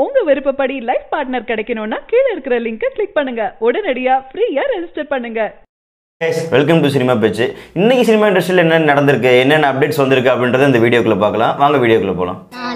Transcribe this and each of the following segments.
உங்க விருப்பப்படி life partner கிடைக்கணும்னா கீழே இருக்கிற லிங்கை கிளிக் பண்ணுங்க உடனடியா ஃப்ரீயா ரெஜிஸ்டர் பண்ணுங்க வெல்கம் டு சினிமா பேச்சு இன்னைக்கு சினிமா இண்டஸ்ட்ரியில் என்ன நடந்திருக்கு என்னென்ன அப்டேட்ஸ் வந்திருக்கு அப்படின்றத இந்த வீடியோக்குள்ள பார்க்கலாம் வாங்க வீடியோக்குள்ள போகலாம்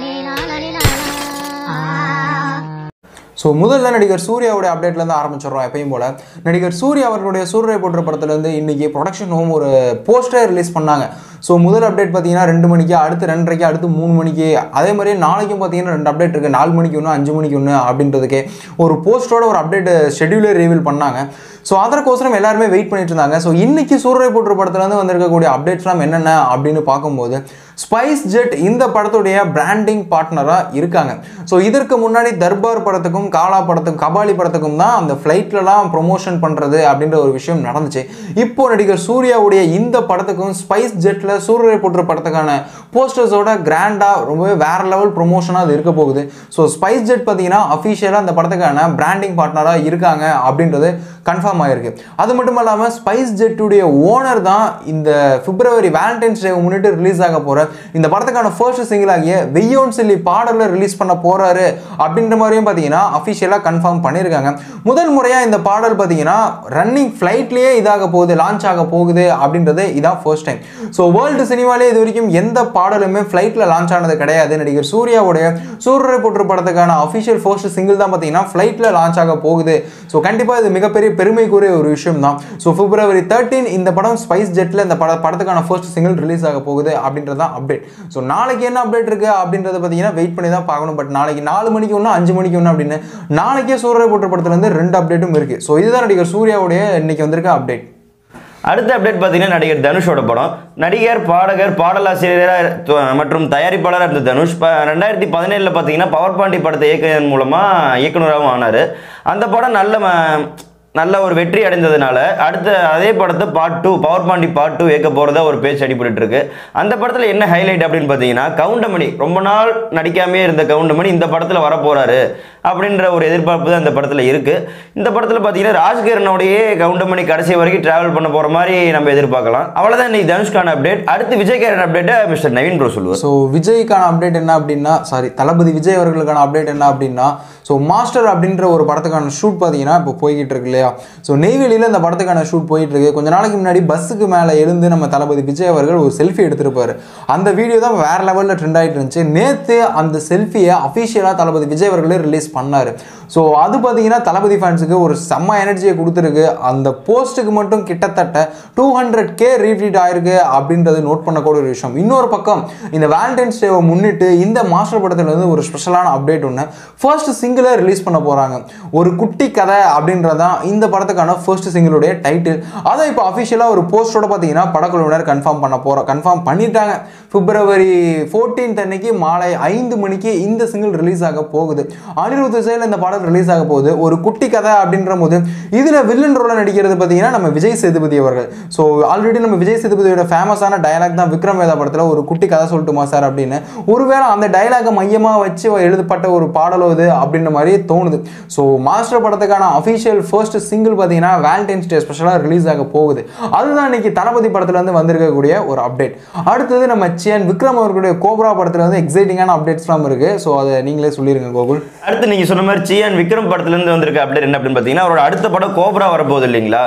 ஸோ முதல்ல நடிகர் சூர்யாவுடைய அப்டேட்லேருந்து ஆரம்பிச்சிடுறோம் எப்பயும் போல நடிகர் சூர்யா அவர்களுடைய சூரிய போன்ற படத்துலேருந்து இன்னைக்கு ப்ரொடக்ஷன் ஹோம் ஒரு போஸ்டர் ரிலீஸ் பண்ணாங்க ஸோ முதல் அப்டேட் பார்த்தீங்கன்னா ரெண்டு மணிக்கு அடுத்து ரெண்டரைக்கு அடுத்து மூணு மணிக்கு அதே மாதிரியே நாளைக்கும் பார்த்தீங்கன்னா ரெண்டு அப்டேட் இருக்குது நாலு மணிக்கு ஒன்று அஞ்சு மணிக்கு ஒன்று அப்படின்றதுக்கே ஒரு போஸ்டரோட ஒரு அப்டேட் ஷெடியூலே ரிவீல் பண்ணாங்க ஸோ அதற்கோசரம் எல்லாருமே வெயிட் பண்ணிட்டு இருந்தாங்க ஸோ இன்னைக்கு சூரிய போற்று படத்துலேருந்து வந்திருக்கக்கூடிய அப்டேட்ஸ்லாம் என்னென்ன அப்படின்னு பார்க்கும்போது ஸ்பைஸ் ஜெட் இந்த படத்துடைய பிராண்டிங் பார்ட்னராக இருக்காங்க ஸோ இதற்கு முன்னாடி தர்பார் படத்துக்கும் காலா படத்துக்கும் கபாலி படத்துக்கும் தான் அந்த ஃப்ளைட்லலாம் ப்ரொமோஷன் பண்ணுறது அப்படின்ற ஒரு விஷயம் நடந்துச்சு இப்போ நடிகர் சூர்யாவுடைய இந்த படத்துக்கும் ஸ்பைஸ் ஜெட்டில் சூரிய போற்று படத்துக்கான போஸ்டர்ஸோட கிராண்டாக ரொம்பவே வேற லெவல் ப்ரொமோஷனாக அது இருக்க போகுது ஸோ ஸ்பைஸ் ஜெட் பார்த்தீங்கன்னா அஃபிஷியலாக அந்த படத்துக்கான பிராண்டிங் பார்ட்னராக இருக்காங்க அப்படின்றது கன்ஃபார்ம் ஆயிருக்கு அது மட்டும் இல்லாமல் ஸ்பைஸ் ஜெட்டுடைய ஓனர் தான் இந்த பிப்ரவரி வேலண்டைன்ஸ் டே முன்னிட்டு ரிலீஸ் ஆக போகிற இந்த படத்துக்கான ஃபர்ஸ்ட் சிங்கிள் ஆகிய வெய்யோன் சில்லி பாடலில் ரிலீஸ் பண்ண போகிறாரு அப்படின்ற மாதிரியும் பார்த்தீங்கன்னா அஃபிஷியலாக கன்ஃபார்ம் பண்ணியிருக்காங்க முதல் முறையாக இந்த பாடல் பார்த்தீங்கன்னா ரன்னிங் ஃப்ளைட்லேயே இதாக போகுது லான்ச் ஆக போகுது அப்படின்றது இதான் ஃபர்ஸ்ட் டைம் ஸோ வேர்ல்டு சினிமாலே இது வரைக்கும் எந்த பாடலுமே ஃப்ளைட்டில் லான்ச் ஆனது கிடையாது நடிகர் சூர்யாவுடைய சூரிய போற்று படத்துக்கான அஃபிஷியல் ஃபர்ஸ்ட் சிங்கிள் தான் பார்த்தீங்கன்னா ஃப்ளைட்டில் லான்ச் ஆக போகுது ஸோ கண்டிப்பாக இது மிகப்பெரிய பெருமைக்குரிய ஒரு விஷயம் தான் ஸோ பிப்ரவரி தேர்ட்டீன் இந்த படம் ஸ்பைஸ் ஜெட்டில் இந்த பட படத்துக்கான ஃபர்ஸ்ட் சிங்கிள் ரிலீஸ் ஆக போகுது அப்படின்றது தான் அப்டேட் ஸோ நாளைக்கு என்ன அப்டேட் இருக்குது அப்படின்றத பார்த்தீங்கன்னா வெயிட் பண்ணி தான் பார்க்கணும் பட் நாளைக்கு நாலு மணிக்கு ஒன்று அஞ்சு மணிக்கு ஒன்று அப்படின்னு நாளைக்கே சூரிய போற்று படத்துலேருந்து ரெண்டு அப்டேட்டும் இருக்குது ஸோ இதுதான் நடிகர் சூர்யாவுடைய இன்னைக்கு வந்திருக்க அப்டேட் அடுத்த அப்டேட் பார்த்தீங்கன்னா நடிகர் தனுஷோட படம் நடிகர் பாடகர் பாடலாசிரியராக மற்றும் தயாரிப்பாளராக இருந்த தனுஷ் ப ரெண்டாயிரத்தி பதினேழில் பார்த்தீங்கன்னா பவர் பாண்டி படத்தை இயக்குவதன் மூலமாக இயக்குனராகவும் ஆனார் அந்த படம் நல்ல ம- நல்ல ஒரு வெற்றி அடைந்ததுனால அடுத்த அதே படத்தை part two power Pandi part two இயக்க போகிறதா ஒரு பேச்சு அடிபட்டு இருக்கு அந்த படத்தில் என்ன ஹைலைட் அப்படின்னு பார்த்தீங்கன்னா கவுண்டமணி ரொம்ப நாள் நடிக்காமே இருந்த கவுண்டமணி இந்த படத்தில் வரப்போறாரு அப்படின்ற ஒரு எதிர்பார்ப்பு தான் இந்த படத்தில் இருக்குது இந்த படத்தில் பார்த்தீங்கன்னா ராஜ்கிரனோடையே கவுண்டமணி கடைசி வரைக்கும் டிராவல் பண்ண போகிற மாதிரி நம்ம எதிர்பார்க்கலாம் அவ்வளோதான் இன்னைக்கு தனுஷ்கான அப்டேட் அடுத்து விஜய்காரன் அப்டேட்டை மிஸ்டர் நவீன் ப்ரோ சொல்லுவார் ஸோ விஜய்க்கான அப்டேட் என்ன அப்படின்னா சாரி தளபதி விஜய் அவர்களுக்கான அப்டேட் என்ன அப்படின்னா ஸோ மாஸ்டர் அப்படின்ற ஒரு படத்துக்கான ஷூட் பார்த்தீங்கன்னா இப்போ போய்கிட்டு இருக்கு இல்லையா ஸோ நெய்வேலியில் இந்த படத்துக்கான ஷூட் போயிட்டு இருக்கு கொஞ்ச நாளைக்கு முன்னாடி பஸ்ஸுக்கு மேலே எழுந்து நம்ம தளபதி விஜய் அவர்கள் ஒரு செல்ஃபி எடுத்திருப்பாரு அந்த வீடியோ தான் வேற லெவலில் ட்ரெண்ட் ஆகிட்டு இருந்துச்சு நேற்று அந்த செல்ஃபியை அஃபிஷியலாக தளபதி விஜய் அவர்களே ரிலீஸ் பண்ணார் ஸோ அது பார்த்தீங்கன்னா தளபதி ஃபேன்ஸுக்கு ஒரு செம்ம எனர்ஜியை கொடுத்துருக்கு அந்த போஸ்ட்டுக்கு மட்டும் கிட்டத்தட்ட டூ ஹண்ட்ரட் கே ரீட்வீட் ஆயிருக்கு அப்படின்றது நோட் பண்ணக்கூடிய ஒரு விஷயம் இன்னொரு பக்கம் இந்த வேலண்டைன்ஸ் டேவை முன்னிட்டு இந்த மாஸ்டர் படத்துல இருந்து ஒரு ஸ்பெஷலான அப்டேட் ஒன்று ஃபர்ஸ்ட் சிங்கிளை ரிலீஸ் பண்ண போகிறாங்க ஒரு குட்டி கதை அப்படின்றதான் இந்த படத்துக்கான ஃபர்ஸ்ட் சிங்கிளுடைய டைட்டில் அதை இப்போ அஃபிஷியலாக ஒரு போஸ்டோட பார்த்தீங்கன்னா படக்குழுவினர் கன்ஃபார்ம் பண்ண போகிறோம் கன்ஃபார்ம் பண்ணிட்டாங்க பிப்ரவரி 14th அன்னைக்கு மாலை ஐந்து மணிக்கு இந்த சிங்கிள் ரிலீஸ் ஆக போகுது அனிருத் இசையில் இந்த பாடல் ரிலீஸ் ஆக போகுது ஒரு குட்டி கதை அப்படின்ற போது இதில் வில்லன் ரோல நடிக்கிறது பார்த்தீங்கன்னா நம்ம விஜய் சேதுபதி அவர்கள் ஸோ ஆல்ரெடி நம்ம விஜய் சேதுபதியோட ஃபேமஸான டயலாக் தான் விக்ரம் வேதா படத்தில் ஒரு குட்டி கதை சொல்லட்டுமா சார் அப்படின்னு ஒருவேளை அந்த டயலாகை மையமாக வச்சு எழுதப்பட்ட ஒரு பாடலோ இது அப்படின்ற மாதிரி தோணுது ஸோ மாஸ்டர் படத்துக்கான அஃபிஷியல் ஃபர்ஸ்ட் சிங்கிள் பார்த்தீங்கன்னா வேலண்டைன்ஸ் டே ஸ்பெஷலாக ரிலீஸ் ஆக போகுது அதுதான் இன்னைக்கு தளபதி படத்துலேருந்து வந்திருக்கக்கூடிய ஒரு அப்டேட் அடுத்தது நம்ம சியன் விக்ரம் அவர்களுடைய கோப்ரா படத்தில் வந்து எக்ஸைட்டிங்கான அப்டேட்ஸ்லாம் இருக்கு ஸோ அதை நீங்களே சொல்லிருங்க கோகுல் அடுத்து நீங்கள் சொன்ன மாதிரி சியான் விக்ரம் படத்துலேருந்து வந்திருக்க அப்டேட் என்ன அப்படின்னு பார்த்தீங்கன்னா அவரோட அடுத்த படம் கோப்ரா வரப்போகுது இல்லைங்களா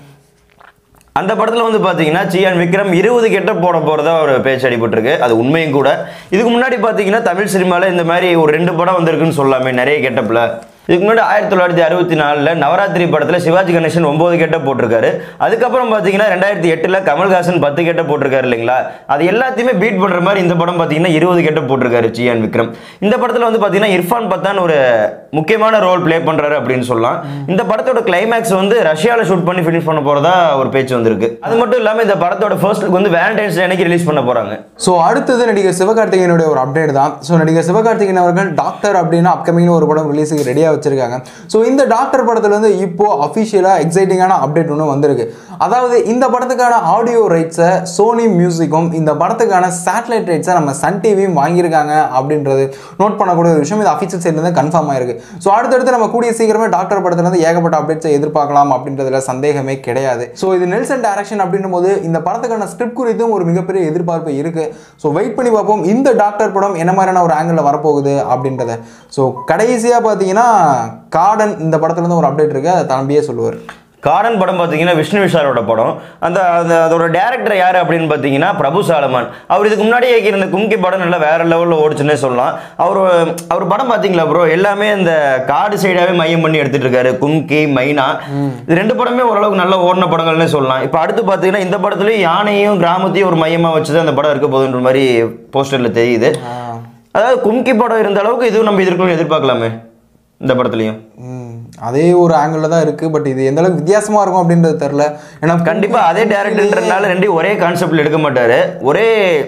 அந்த படத்தில் வந்து பார்த்தீங்கன்னா சியான் விக்ரம் இருபது கெட்ட போட போகிறதா ஒரு பேச்சு அடிபட்டிருக்கு அது உண்மையும் கூட இதுக்கு முன்னாடி பார்த்தீங்கன்னா தமிழ் சினிமாவில் இந்த மாதிரி ஒரு ரெண்டு படம் வந்திருக்குன்னு சொல்லலாமே நிறைய கெட்டப்பில் இதுக்கு முன்னாடி ஆயிரத்தி தொள்ளாயிரத்தி அறுபத்தி நாலில் நவராத்திரி படத்தில் சிவாஜி கணேசன் ஒம்பது கெட்ட போட்டிருக்காரு அதுக்கப்புறம் பார்த்தீங்கன்னா ரெண்டாயிரத்தி எட்டில் கமல்ஹாசன் பத்து கெட்ட போட்டிருக்காரு இல்லைங்களா அது எல்லாத்தையுமே பீட் பண்ணுற மாதிரி இந்த படம் பார்த்தீங்கன்னா இருபது கெட்ட போட்டிருக்காரு சியான் விக்ரம் இந்த படத்தில் வந்து பார்த்தீங்கன்னா இர்ஃபான் பத்தான் ஒரு முக்கியமான ரோல் ப்ளே பண்ணுறாரு அப்படின்னு சொல்லலாம் இந்த படத்தோட கிளைமேக்ஸ் வந்து ரஷ்யாவில் ஷூட் பண்ணி ஃபினிஷ் பண்ண போகிறதா ஒரு பேச்சு வந்திருக்கு அது மட்டும் இல்லாமல் இந்த படத்தோட ஃபர்ஸ்ட் லுக் வந்து வேலண்டைன்ஸ் டே அன்னைக்கு ரிலீஸ் பண்ண போகிறாங்க ஸோ அடுத்தது நடிகர் சிவகார்த்திகேயனுடைய ஒரு அப்டேட் தான் ஸோ நடிகர் சிவகார்த்திகேயன் அவர்கள் டாக்டர் அப்படின்னு அப்கமிங்னு ஒரு படம் ரிலீஸுக்கு ரெடியாக வச்சிருக்காங்க ஸோ இந்த டாக்டர் படத்துல இருந்து இப்போ அஃபிஷியலாக எக்ஸைட்டிங்கான அப்டேட் ஒன்று வந்திருக்கு அதாவது இந்த படத்துக்கான ஆடியோ ரைட்ஸை சோனி மியூசிக்கும் இந்த படத்துக்கான சேட்டலைட் ரைட்ஸை நம்ம சன் டிவியும் வாங்கியிருக்காங்க அப்படின்றது நோட் பண்ணக்கூடிய ஒரு விஷயம் இது அஃபிஷியல் சைட்லேருந்து கன்ஃபார்ம் ஆயிருக்கு ஸோ அடுத்தடுத்து நம்ம கூடிய சீக்கிரமே டாக்டர் படத்துலேருந்து ஏகப்பட்ட அப்டேட்ஸை எதிர்பார்க்கலாம் அப்படின்றதுல சந்தேகமே கிடையாது ஸோ இது நெல்சன் டைரக்ஷன் அப்படின்னும் போது இந்த படத்துக்கான ஸ்கிரிப்ட் குறித்தும் ஒரு மிகப்பெரிய எதிர்பார்ப்பு இருக்கு ஸோ வெயிட் பண்ணி பார்ப்போம் இந்த டாக்டர் படம் என்ன மாதிரியான ஒரு ஆங்கிளில் வரப்போகுது அப்படின்றத ஸோ கடைசியாக பார்த்தீங்கன்னா கார்டன் இந்த படத்துலேருந்து ஒரு அப்டேட் இருக்கு அதை தம்பியே சொல்லுவார் காடன் படம் பார்த்தீங்கன்னா விஷ்ணு விஷாலோட படம் அந்த அந்த அதோட டேரக்டர் யார் அப்படின்னு பார்த்தீங்கன்னா பிரபு சாலமான் அவர் இதுக்கு முன்னாடி இயக்கியிருந்த கும்கி படம் நல்லா வேற லெவலில் ஓடிச்சுன்னே சொல்லலாம் அவர் அவர் படம் பார்த்தீங்களா ப்ரோ எல்லாமே இந்த காடு சைடாகவே மையம் பண்ணி எடுத்துட்டு இருக்காரு கும்கி மைனா இது ரெண்டு படமே ஓரளவுக்கு நல்ல ஓடின படங்கள்னே சொல்லலாம் இப்போ அடுத்து பார்த்தீங்கன்னா இந்த படத்துலையும் யானையும் கிராமத்தையும் ஒரு மையமாக வச்சு தான் அந்த படம் இருக்க போகுதுன்ற மாதிரி போஸ்டரில் தெரியுது அதாவது கும்கி படம் இருந்த அளவுக்கு இதுவும் நம்ம எதிர்க்கணும் எதிர்பார்க்கலாமே இந்த படத்துலையும் ம், அதே ஒரு ஆங்கிளில் தான் இருக்குது பட் இது எந்த அளவுக்கு வித்தியாசமாக இருக்கும் அப்படின்றது தெரில ஏன்னா கண்டிப்பா அதே டேரக்டர்ன்றனால ரெண்டையும் ஒரே கான்செப்ட்ல எடுக்க மாட்டாரு ஒரே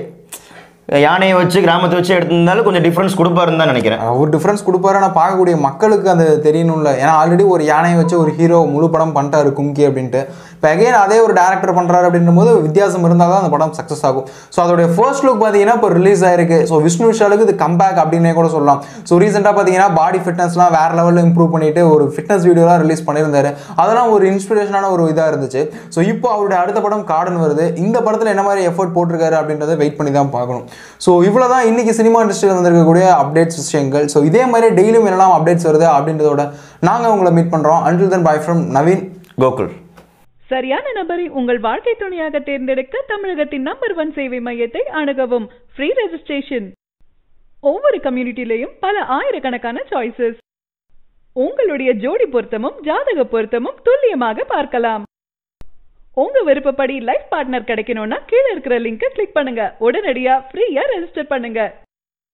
யானையை வச்சு கிராமத்தை வச்சு எடுத்திருந்தாலும் கொஞ்சம் டிஃபரன்ஸ் கொடுப்பாருன்னு தான் நினைக்கிறேன் ஒரு டிஃப்ரென்ஸ் கொடுப்பாரு ஆனால் பார்க்கக்கூடிய மக்களுக்கு அது தெரியணும்ல ஏன்னா ஆல்ரெடி ஒரு யானையை வச்சு ஒரு ஹீரோ முழு படம் பண்ணிட்டாரு கும்கி அப்படின்ட்டு இப்போ அகைன் அதே ஒரு டேரக்டர் பண்ணுறாரு அப்படின்னும் போது வித்தியாசம் இருந்தால் தான் அந்த படம் சக்ஸஸ் ஆகும் ஸோ அதோடைய ஃபர்ஸ்ட் லுக் பார்த்தீங்கன்னா இப்போ ரிலீஸ் ஆயிருக்கு ஸோ விஷ்ணு விஷாலுக்கு இது கம்பேக் அப்படின்னே கூட சொல்லலாம் ஸோ ரீசெண்டாக பார்த்தீங்கன்னா பாடி ஃபிட்னஸ்லாம் வேற லெவலில் இம்ப்ரூவ் பண்ணிட்டு ஒரு ஃபிட்னஸ் வீடியோலாம் ரிலீஸ் பண்ணியிருந்தாரு அதெல்லாம் ஒரு இன்ஸ்பிரேஷனான ஒரு இதாக இருந்துச்சு ஸோ இப்போ அவருடைய அடுத்த படம் கார்டன் வருது இந்த படத்தில் என்ன மாதிரி எஃபோர்ட் போட்டிருக்காரு அப்படின்றத வெயிட் பண்ணி தான் பார்க்கணும் ஸோ இவ்வளோ தான் இன்னைக்கு சினிமா இண்டஸ்ட்ரியில் வந்திருக்கக்கூடிய அப்டேட்ஸ் விஷயங்கள் ஸோ இதே மாதிரி டெய்லியும் என்னெல்லாம் அப்டேட்ஸ் வருது அப்படின்றதோட நாங்கள் உங்களை மீட் பண்ணுறோம் until then bye from Naveen Gokul சரியான நபரை உங்கள் வாழ்க்கை துணையாக தேர்ந்தெடுக்க தமிழகத்தின் நம்பர் ஒன் சேவை மையத்தை அணுகவும் ஃப்ரீ ரெஜிஸ்ட்ரேஷன் ஒவ்வொரு கம்யூனிட்டிலையும் பல ஆயிரக்கணக்கான சாய்ஸஸ் உங்களுடைய ஜோடி பொருத்தமும் ஜாதக பொருத்தமும் துல்லியமாக பார்க்கலாம் உங்க விருப்பப்படி லைஃப் பார்ட்னர் கிடைக்கணும்னா கீழே இருக்கிற லிங்கை கிளிக் பண்ணுங்க உடனடியா ஃப்ரீயா ரெஜிஸ்டர் பண்ணுங்க